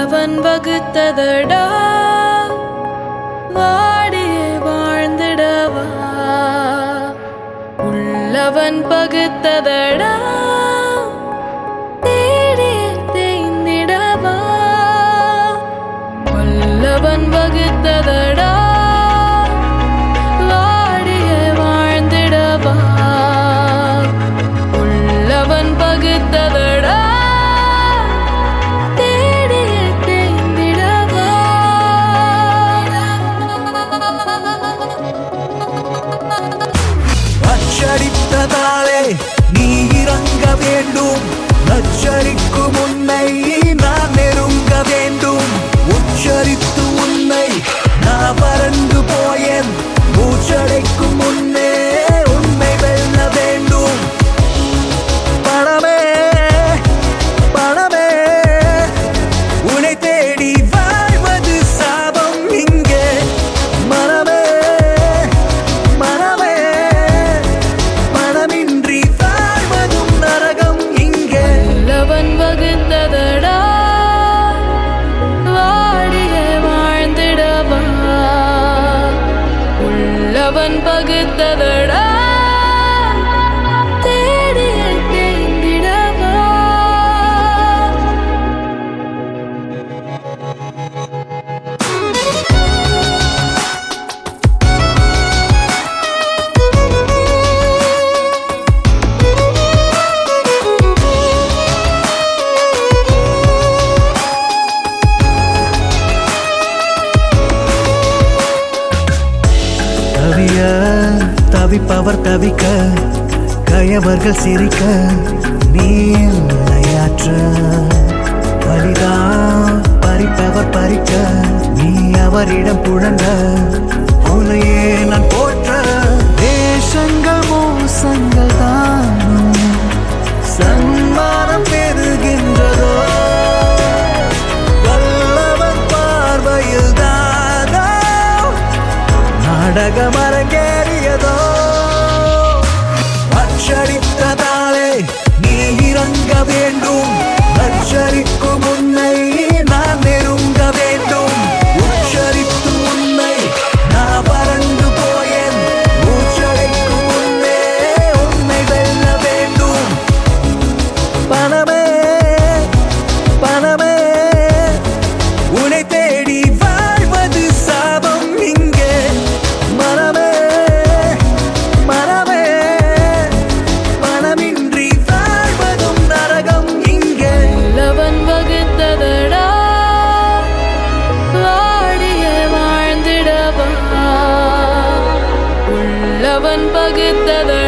உள்ளவன் வகுத்ததடா வாடியே வாழ்ந்திடவா உள்ளவன் பகுத்ததடா தேடியே தேய்ந்திடவா வல்லவன் வகுத்ததடா வாடியே வாழ்ந்திடவா உள்ளவன் பகுத்ததடா தேடியே தேய்ந்திடவா அச்சடித்ததாலே நீ இறங்க வேண்டும் அச்சரிக்கும் உன்னை நான் நெருங்க வேண்டும் உச்சரித்து உன்னை நான் பறந்து போயேன் மூச்சடைக்கும் முன்னே உன்னை வெல்ல வேண்டும் பணமே பணமே உன்னை தேடி வாழ்வது சாபம் இங்கே மனமே மனமே மனமின்றி வாழ்வதும் நரகம் இங்கே உள்ளவன் வகுத்ததடா வாடியே வாழ்ந்திடவா உள்ளவன் பகுத்ததடா தேடியே தேய்ந்திடவா தவிய தவிப்பவர் தவிக்க கயவர்கள் சிரிக்க நீ விளையாற்ற பரிதா பறிப்பவர் பறிக்க நீ அவரிடம் புழங்க உன்னையே நான் போற்ற தேசங்கள் மோசங்கள் தானோ சன்மானம் பெறுகின்றதோ வல்லவன் பார்வையில் தானோ நாடகம் அரங்கேறியதோ அச்சடித்ததாலே நீ இறங்க வேண்டும் அச்சரிக்கும் உன்னை நான் நெருங்க வேண்டும் உச்சரித்து உன்னை நான் பறந்து போயேன் மூச்சடைக்கும் முன்னே உன்னை வெல்ல வேண்டும் பணமே பணமே உன்னை தேடி வாழ்வது சாபம் இங்கே மனமே மனமே மனமின்றி வாழ்வதும் நரகம் இங்கே உள்ளவன் வகுத்ததடா வாடியே வாழ்ந்திடவா உள்ளவன் பகுத்ததடா